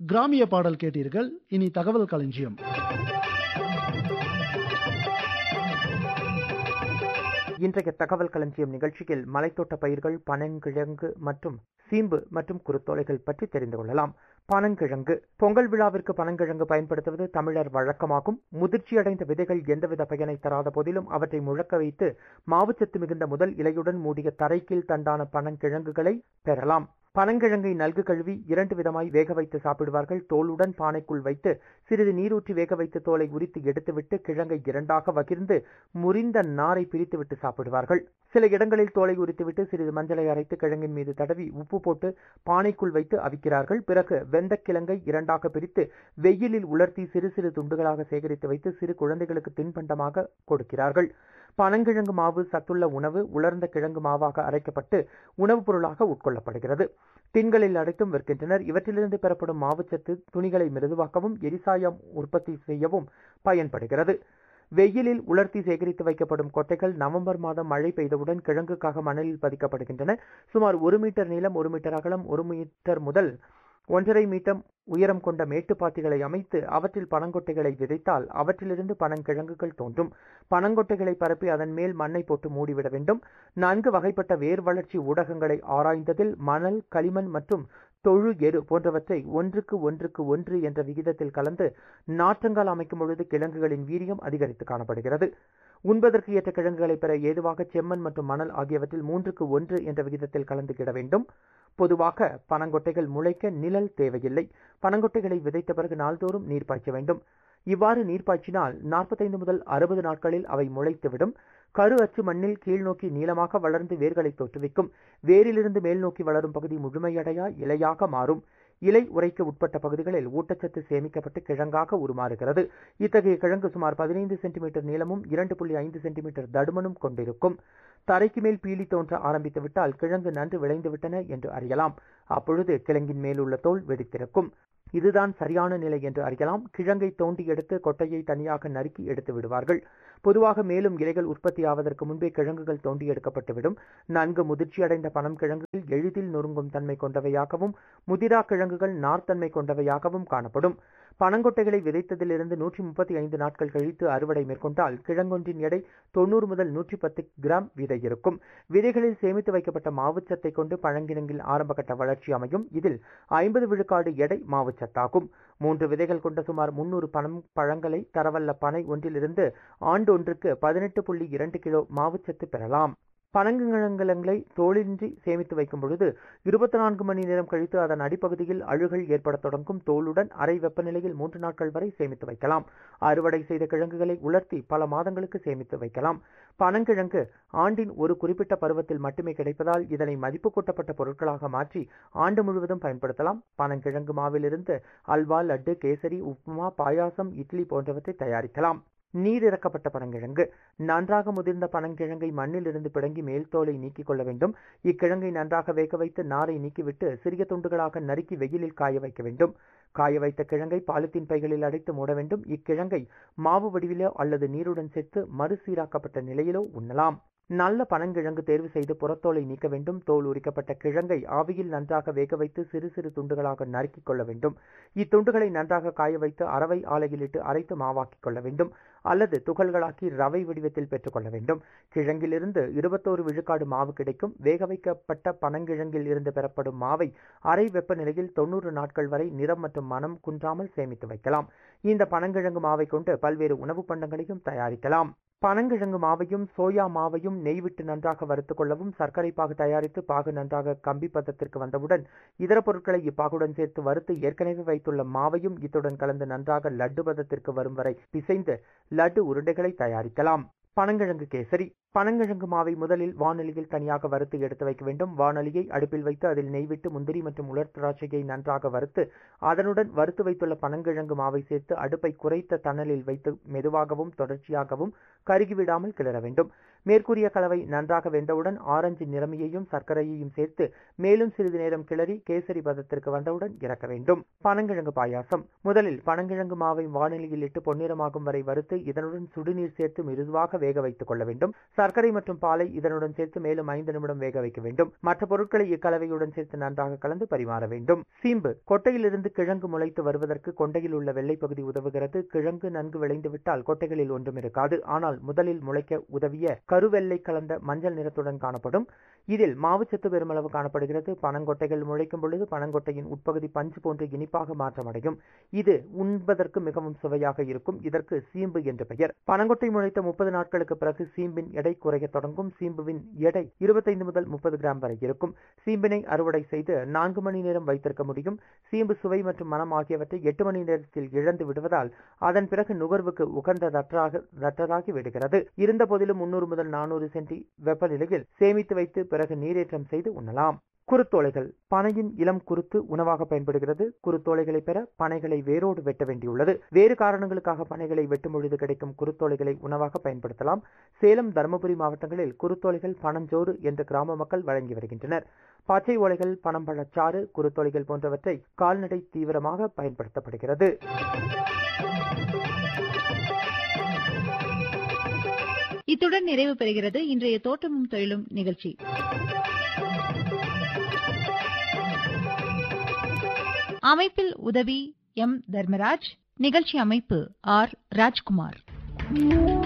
கிராமிய பாடல் கேட்டீர்கள் இனி தகவல் களஞ்சியம் இன்றைய தகவல் களஞ்சியம் நிகழ்ச்சியில் மலைத்தோட்ட பயிர்கள் பனங்கிழங்கு மற்றும் சீம்பு மற்றும் குருத்தோலைகள் பற்றி தெரிந்து கொள்ளலாம் பனங்கிழங்கு பொங்கல் விழாவிற்கு பனங்கிழங்கு பயன்படுத்துவது தமிழர் வழக்கமாகும் முதிர்ச்சியடைந்த விதைகள் எந்தவித பயனை தராத போதிலும் அவற்றை முழக்க வைத்து மாவுச்சத்து மிகுந்த முதல் இலையுடன் மூடிய தரைக்கீழ் தண்டான பனங்கிழங்குகளை பெறலாம் பனங்கிழங்கை நல்கு கழுவி இரண்டு விதமாய் வேக வைத்து சாப்பிடுவார்கள் தோலுடன் பானைக்குள் வைத்து சிறிது நீரூற்றி வேக வைத்து தோலை உரித்து எடுத்துவிட்டு கிழங்கை இரண்டாக வகிர்ந்து முறிந்த நாரை பிரித்துவிட்டு சாப்பிடுவார்கள் சில இடங்களில் தோலை உரித்துவிட்டு சிறிது மஞ்சளை அரைத்து கிழங்கின் மீது தடவி உப்பு போட்டு பானைக்குள் வைத்து அவிக்கிறார்கள் பிறகு வெந்த கிழங்கை இரண்டாக பிரித்து வெயிலில் உலர்த்தி சிறு சிறு துண்டுகளாக சேகரித்து வைத்து சிறு குழந்தைகளுக்கு தின்பண்டமாக கொடுக்கிறார்கள் பனங்கிழங்கு மாவு சத்துள்ள உணவு உலர்ந்த கிழங்கு மாவாக அரைக்கப்பட்டு உணவுப் பொருளாக உட்கொள்ளப்படுகிறது டின்களில் அடைத்தும் விற்கின்றனர் இவற்றிலிருந்து பெறப்படும் மாவுச்சத்து துணிகளை மிருதுவாக்கவும் எரிசாயம் உற்பத்தி செய்யவும் பயன்படுகிறது வெயிலில் உலர்த்தி சேகரித்து வைக்கப்படும் கொட்டைகள் நவம்பர் மாதம் மழை பெய்தவுடன் கிழங்குக்காக மணலில் பதிக்கப்படுகின்றன சுமார் ஒரு மீட்டர் நீளம் ஒரு மீட்டர் அகலம் ஒரு மீட்டர் முதல் ஒன்றரை மீட்டர் உயரம் கொண்ட மேட்டுப்பாத்திகளை அமைத்து அவற்றில் பனங்கொட்டைகளை விதைத்தால் அவற்றிலிருந்து பனங்கிழங்குகள் தோன்றும் பனங்கொட்டைகளை பரப்பி அதன் மேல் மண்ணை போட்டு மூடிவிட வேண்டும் நன்கு வகைப்பட்ட வேர் வளர்ச்சி ஊடகங்களை ஆராய்ந்ததில் மணல் களிமண் மற்றும் தொழு எரு போன்றவற்றை ஒன்றுக்கு ஒன்றுக்கு ஒன்று என்ற விகிதத்தில் கலந்து நாற்றங்கால் அமைக்கும் பொழுது கிழங்குகளின் வீரியம் அதிகரித்து காணப்படுகிறது உண்பதற்கு ஏற்ற கிழங்குகளை பெற ஏதுவாக செம்மண் மற்றும் மணல் ஆகியவற்றில் மூன்றுக்கு ஒன்று என்ற விகிதத்தில் கலந்து கிட வேண்டும் பொதுவாக பனங்கொட்டைகள் முளைக்க நிழல் தேவையில்லை பனங்கொட்டைகளை விதைத்த பிறகு நாள்தோறும் நீர் பாய்ச்ச வேண்டும் இவ்வாறு நீர் பாய்ச்சினால் நாற்பத்தைந்து முதல் அறுபது நாட்களில் அவை முளைத்துவிடும் கரு அச்சு மண்ணில் கீழ்நோக்கி நீளமாக வளர்ந்து வேர்களை தோற்றுவிக்கும் வேரிலிருந்து மேல் நோக்கி வளரும் பகுதி முழுமையடையா இலையாக மாறும் இலை உரைக்கு உட்பட்ட பகுதிகளில் ஊட்டச்சத்து சேமிக்கப்பட்டு கிழங்காக உருமாறுகிறது இத்தகைய கிழங்கு சுமார் பதினைந்து சென்டிமீட்டர் நீளமும் இரண்டு புள்ளி ஐந்து சென்டிமீட்டர் தடுமனும் கொண்டிருக்கும் தரைக்கு மேல் பீலி தோன்ற ஆரம்பித்து விட்டால் கிழங்கு நன்கு விளைந்து விட்டன என்று அறியலாம் அப்பொழுது கிழங்கின் மேலுள்ள தோல் வெடித்திருக்கும் இதுதான் சரியான நிலை என்று அறியலாம் கிழங்கை தோண்டி எடுத்து கொட்டையை தனியாக நறுக்கி எடுத்து விடுவார்கள் பொதுவாக மேலும் இலைகள் உற்பத்தி ஆவதற்கு முன்பே கிழங்குகள் தோண்டி எடுக்கப்பட்டுவிடும் நன்கு முதிர்ச்சியடைந்த பனம் கிழங்குகள் எளிதில் நொறுங்கும் தன்மை கொண்டவையாகவும் முதிரா கிழங்குகள் நார்த்தன்மை கொண்டவையாகவும் காணப்படும் பனங்கொட்டைகளை விதைத்ததிலிருந்து நூற்றி முப்பத்தி ஐந்து நாட்கள் கழித்து அறுவடை மேற்கொண்டால் கிழங்கொன்றின் எடை தொண்ணூறு முதல் நூற்றி பத்து கிராம் விதை இருக்கும் விதைகளில் சேமித்து வைக்கப்பட்ட மாவுச்சத்தை கொண்டு பழங்கிழங்கில் ஆரம்பகட்ட வளர்ச்சி அமையும் இதில் ஐம்பது விழுக்காடு எடை மாவுச்சத்தாகும் மூன்று விதைகள் கொண்ட சுமார் முன்னூறு பனம் பழங்களை தரவல்ல பனை ஒன்றிலிருந்து ஆண்டொன்றுக்கு பதினெட்டு புள்ளி இரண்டு கிலோ மாவுச்சத்து பெறலாம் பனங்கிழங்குகளை தோலின்றி சேமித்து வைக்கும் பொழுது இருபத்தி நான்கு மணி நேரம் கழித்து அதன் அடிப்பகுதியில் அழுகல் ஏற்படத் தொடங்கும் தோலுடன் அரை வெப்பநிலையில் மூன்று நாட்கள் வரை சேமித்து வைக்கலாம் அறுவடை செய்த கிழங்குகளை உலர்த்தி பல மாதங்களுக்கு சேமித்து வைக்கலாம் பனங்கிழங்கு ஆண்டின் ஒரு குறிப்பிட்ட பருவத்தில் மட்டுமே கிடைப்பதால் இதனை மதிப்பு கூட்டப்பட்ட பொருட்களாக மாற்றி ஆண்டு முழுவதும் பயன்படுத்தலாம் பனங்கிழங்கு மாவிலிருந்து அல்வா லட்டு கேசரி உப்புமா பாயாசம் இட்லி போன்றவற்றை தயாரிக்கலாம் நீர் இறக்கப்பட்ட பனங்கிழங்கு நன்றாக முதிர்ந்த பனங்கிழங்கை மண்ணிலிருந்து பிடுங்கி மேல் தோலை நீக்கிக் கொள்ள வேண்டும் இக்கிழங்கை நன்றாக வேக வைத்து நாரை நீக்கிவிட்டு சிறிய துண்டுகளாக நறுக்கி வெயிலில் காய வைக்க வேண்டும் காய வைத்த கிழங்கை பாலித்தீன் பைகளில் அடைத்து மூட வேண்டும் இக்கிழங்கை மாவு வடிவிலோ அல்லது நீருடன் சேர்த்து மறுசீராக்கப்பட்ட நிலையிலோ உண்ணலாம் நல்ல பனங்கிழங்கு தேர்வு செய்து புறத்தோலை நீக்க வேண்டும் தோல் உரிக்கப்பட்ட கிழங்கை ஆவியில் நன்றாக வேக வைத்து சிறு சிறு துண்டுகளாக நறுக்கிக் கொள்ள வேண்டும் இத்துண்டுகளை நன்றாக காய வைத்து அரவை ஆலையிலிட்டு அரைத்து மாவாக்கிக் கொள்ள வேண்டும் அல்லது துகள்களாக்கி ரவை வடிவத்தில் பெற்றுக்கொள்ள வேண்டும் கிழங்கிலிருந்து இருபத்தோரு விழுக்காடு மாவு கிடைக்கும் வேக வைக்கப்பட்ட பனங்கிழங்கில் இருந்து பெறப்படும் மாவை அரை வெப்பநிலையில் தொண்ணூறு நாட்கள் வரை நிறம் மற்றும் மனம் குன்றாமல் சேமித்து வைக்கலாம் இந்த பனங்கிழங்கு மாவை கொண்டு பல்வேறு உணவு பண்டங்களையும் தயாரிக்கலாம் பனங்கிழங்கு மாவையும் சோயா மாவையும் நெய் விட்டு நன்றாக வறுத்துக் கொள்ளவும் சர்க்கரை பாகு தயாரித்து பாகு நன்றாக கம்பி பதத்திற்கு வந்தவுடன் இதர பொருட்களை இப்பாகுடன் சேர்த்து வறுத்து ஏற்கனவே வைத்துள்ள மாவையும் இத்துடன் கலந்து நன்றாக லட்டு பதத்திற்கு வரும் வரை பிசைந்து லட்டு உருண்டைகளை தயாரிக்கலாம் பனங்கிழங்கு கேசரி பனங்கிழங்கு மாவை முதலில் வானொலியில் தனியாக வறுத்து எடுத்து வைக்க வேண்டும் வானொலியை அடுப்பில் வைத்து அதில் நெய் விட்டு முந்திரி மற்றும் உலர் திராட்சையை நன்றாக வறுத்து அதனுடன் வறுத்து வைத்துள்ள பனங்கிழங்கு மாவை சேர்த்து அடுப்பை குறைத்த தணலில் வைத்து மெதுவாகவும் தொடர்ச்சியாகவும் கருகிவிடாமல் கிளற வேண்டும் மேற்கூறிய கலவை நன்றாக வெந்தவுடன் ஆரஞ்சு நிறமியையும் சர்க்கரையையும் சேர்த்து மேலும் சிறிது நேரம் கிளறி கேசரி பதத்திற்கு வந்தவுடன் இறக்க வேண்டும் பனங்கிழங்கு பாயாசம் முதலில் பனங்கிழங்கு மாவை வானிலையில் இட்டு பொன்னிறமாகும் வரை வறுத்து இதனுடன் சுடுநீர் சேர்த்து மிருதுவாக வேக வைத்துக் கொள்ள வேண்டும் சர்க்கரை மற்றும் பாலை இதனுடன் சேர்த்து மேலும் ஐந்து நிமிடம் வேக வைக்க வேண்டும் மற்ற பொருட்களை இக்கலவையுடன் சேர்த்து நன்றாக கலந்து பரிமாற வேண்டும் சீம்பு கொட்டையிலிருந்து கிழங்கு முளைத்து வருவதற்கு கொண்டையில் உள்ள வெள்ளை பகுதி உதவுகிறது கிழங்கு நன்கு விளைந்து விட்டால் கொட்டைகளில் ஒன்றும் இருக்காது ஆனால் முதலில் முளைக்க உதவிய கருவெள்ளை கலந்த மஞ்சள் நிறத்துடன் காணப்படும் இதில் மாவுச்சத்து பெருமளவு காணப்படுகிறது பனங்கொட்டைகள் முளைக்கும் பொழுது பனங்கொட்டையின் உட்பகுதி பஞ்சு போன்று இனிப்பாக மாற்றமடையும் இது உண்பதற்கு மிகவும் சுவையாக இருக்கும் இதற்கு சீம்பு என்று பெயர் பனங்கொட்டை முளைத்த முப்பது நாட்களுக்கு பிறகு சீம்பின் எடை குறைய தொடங்கும் சீம்புவின் எடை இருபத்தைந்து முதல் முப்பது கிராம் வரை இருக்கும் சீம்பினை அறுவடை செய்து நான்கு மணி நேரம் வைத்திருக்க முடியும் சீம்பு சுவை மற்றும் மனம் ஆகியவற்றை எட்டு மணி நேரத்தில் இழந்து விடுவதால் அதன் பிறகு நுகர்வுக்கு உகந்ததற்றாக தற்றதாகி விடுகிறது இருந்த போதிலும் முன்னூறு முதல் நானூறு சென்டி வெப்பநிலையில் சேமித்து வைத்து பிறகு நீரேற்றம் செய்து உண்ணலாம் குருத்தோலைகள் பனையின் இளம் குருத்து உணவாக பயன்படுகிறது குருத்தோலைகளை பெற பனைகளை வேரோடு வெட்ட வேண்டியுள்ளது வேறு காரணங்களுக்காக பனைகளை வெட்டும் பொழுது கிடைக்கும் குருத்தோலைகளை உணவாக பயன்படுத்தலாம் சேலம் தருமபுரி மாவட்டங்களில் குருத்தோலைகள் பனஞ்சோறு என்று கிராம மக்கள் வழங்கி வருகின்றனர் பச்சை ஓலைகள் பனம்பழச்சாறு குருத்தோலைகள் போன்றவற்றை கால்நடை தீவிரமாக பயன்படுத்தப்படுகிறது இத்துடன் நிறைவு பெறுகிறது இன்றைய தோட்டமும் தொழிலும் நிகழ்ச்சி அமைப்பில் உதவி எம் தர்மராஜ் நிகழ்ச்சி அமைப்பு ஆர் ராஜ்குமார்